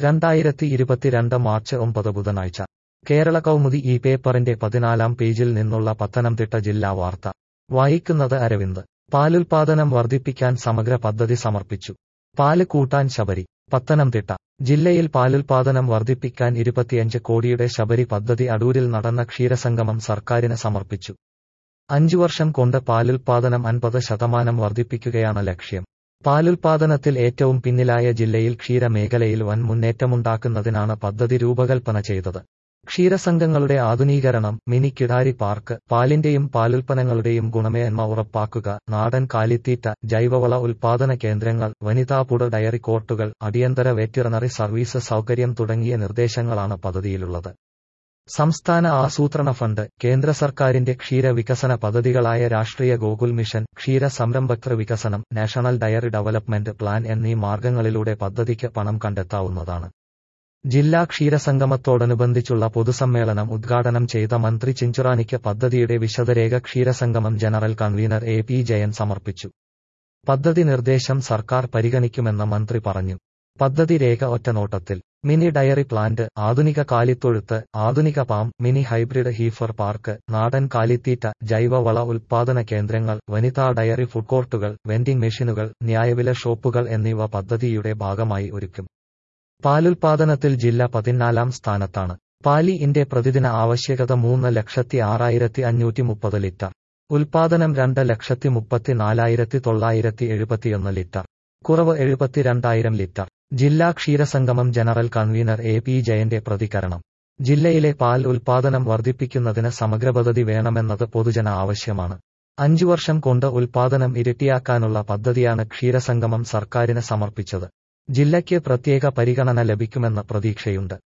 രണ്ടായിരത്തി ഇരുപത്തിരണ്ട് മാർച്ച് ഒമ്പത് ബുധനാഴ്ച കേരള കൗമുദി ഈ പേപ്പറിന്റെ പതിനാലാം പേജിൽ നിന്നുള്ള പത്തനംതിട്ട ജില്ലാ വാർത്ത വായിക്കുന്നത് അരവിന്ദ് പാലുൽപാദനം വർദ്ധിപ്പിക്കാൻ സമഗ്ര പദ്ധതി സമർപ്പിച്ചു പാല് കൂട്ടാൻ ശബരി പത്തനംതിട്ട ജില്ലയിൽ പാലുൽപാദനം വർദ്ധിപ്പിക്കാൻ ഇരുപത്തിയഞ്ച് കോടിയുടെ ശബരി പദ്ധതി അടൂരിൽ നടന്ന ക്ഷീരസംഗമം സർക്കാരിന് സമർപ്പിച്ചു അഞ്ചു വർഷം കൊണ്ട് പാലുൽപാദനം അൻപത് ശതമാനം വർദ്ധിപ്പിക്കുകയാണ് ലക്ഷ്യം പാലുൽപാദനത്തിൽ ഏറ്റവും പിന്നിലായ ജില്ലയിൽ ക്ഷീരമേഖലയിൽ വൻ മുന്നേറ്റമുണ്ടാക്കുന്നതിനാണ് പദ്ധതി രൂപകൽപ്പന ചെയ്തത് ക്ഷീരസംഘങ്ങളുടെ ആധുനീകരണം മിനി കിടാരി പാർക്ക് പാലിന്റെയും പാലുൽപ്പന്നങ്ങളുടെയും ഗുണമേന്മ ഉറപ്പാക്കുക നാടൻ കാലിത്തീറ്റ ജൈവവള ഉൽപാദന കേന്ദ്രങ്ങൾ വനിതാപുട ഡയറി കോർട്ടുകൾ അടിയന്തര വെറ്റിറനറി സർവീസ് സൗകര്യം തുടങ്ങിയ നിർദ്ദേശങ്ങളാണ് പദ്ധതിയിലുള്ളത് സംസ്ഥാന ആസൂത്രണ ഫണ്ട് കേന്ദ്ര സർക്കാരിന്റെ ക്ഷീര വികസന പദ്ധതികളായ രാഷ്ട്രീയ ഗോകുൽ മിഷൻ ക്ഷീര സംരംഭകൃ വികസനം നാഷണൽ ഡയറി ഡെവലപ്മെന്റ് പ്ലാൻ എന്നീ മാർഗങ്ങളിലൂടെ പദ്ധതിക്ക് പണം കണ്ടെത്താവുന്നതാണ് ജില്ലാ ക്ഷീരസംഗമത്തോടനുബന്ധിച്ചുള്ള പൊതുസമ്മേളനം ഉദ്ഘാടനം ചെയ്ത മന്ത്രി ചിഞ്ചുറാനിക്ക് പദ്ധതിയുടെ വിശദരേഖ ക്ഷീരസംഗമം general convener A P Jayan സമർപ്പിച്ചു പദ്ധതി നിർദ്ദേശം സർക്കാർ പരിഗണിക്കുമെന്ന് മന്ത്രി പറഞ്ഞു പദ്ധതി രേഖ ഒറ്റനോട്ടത്തിൽ മിനി ഡയറി പ്ലാന്റ് ആധുനിക കാലിത്തൊഴുത്ത് ആധുനിക farm mini hybrid heifer park നാടൻ കാലിത്തീറ്റ ജൈവവള ഉൽപാദന കേന്ദ്രങ്ങൾ വനിതാ ഡയറി ഫുഡ് കോർട്ടുകൾ വെൻഡിംഗ് മെഷീനുകൾ ന്യായവില ഷോപ്പുകൾ എന്നിവ പദ്ധതിയുടെ ഭാഗമായി ഒരുക്കും പാലുൽപാദനത്തിൽ ജില്ല പതിനാലാം സ്ഥാനത്താണ് പാലി ഇന്റെ പ്രതിദിന ആവശ്യകത മൂന്ന് ലക്ഷത്തി ആറായിരത്തി അഞ്ഞൂറ്റി മുപ്പത് ലിറ്റർ ഉൽപാദനം രണ്ട് ലക്ഷത്തി മുപ്പത്തിനാലായിരത്തി തൊള്ളായിരത്തി എഴുപത്തിയൊന്ന് ലിറ്റർ കുറവ് എഴുപത്തിരണ്ടായിരം ലിറ്റർ ജില്ലാ ക്ഷീരസംഗമം ജനറൽ കൺവീനർ എ പി ജയന്റെ പ്രതികരണം ജില്ലയിലെ പാൽ ഉൽപാദനം വർദ്ധിപ്പിക്കുന്നതിന് സമഗ്ര പദ്ധതി വേണമെന്നത് പൊതുജന ആവശ്യമാണ് അഞ്ചു വർഷം കൊണ്ട് ഉൽപാദനം ഇരട്ടിയാക്കാനുള്ള പദ്ധതിയാണ് ക്ഷീരസംഗമം സർക്കാരിന് സമർപ്പിച്ചത് ജില്ലയ്ക്ക് പ്രത്യേക പരിഗണന ലഭിക്കുമെന്ന പ്രതീക്ഷയുണ്ട്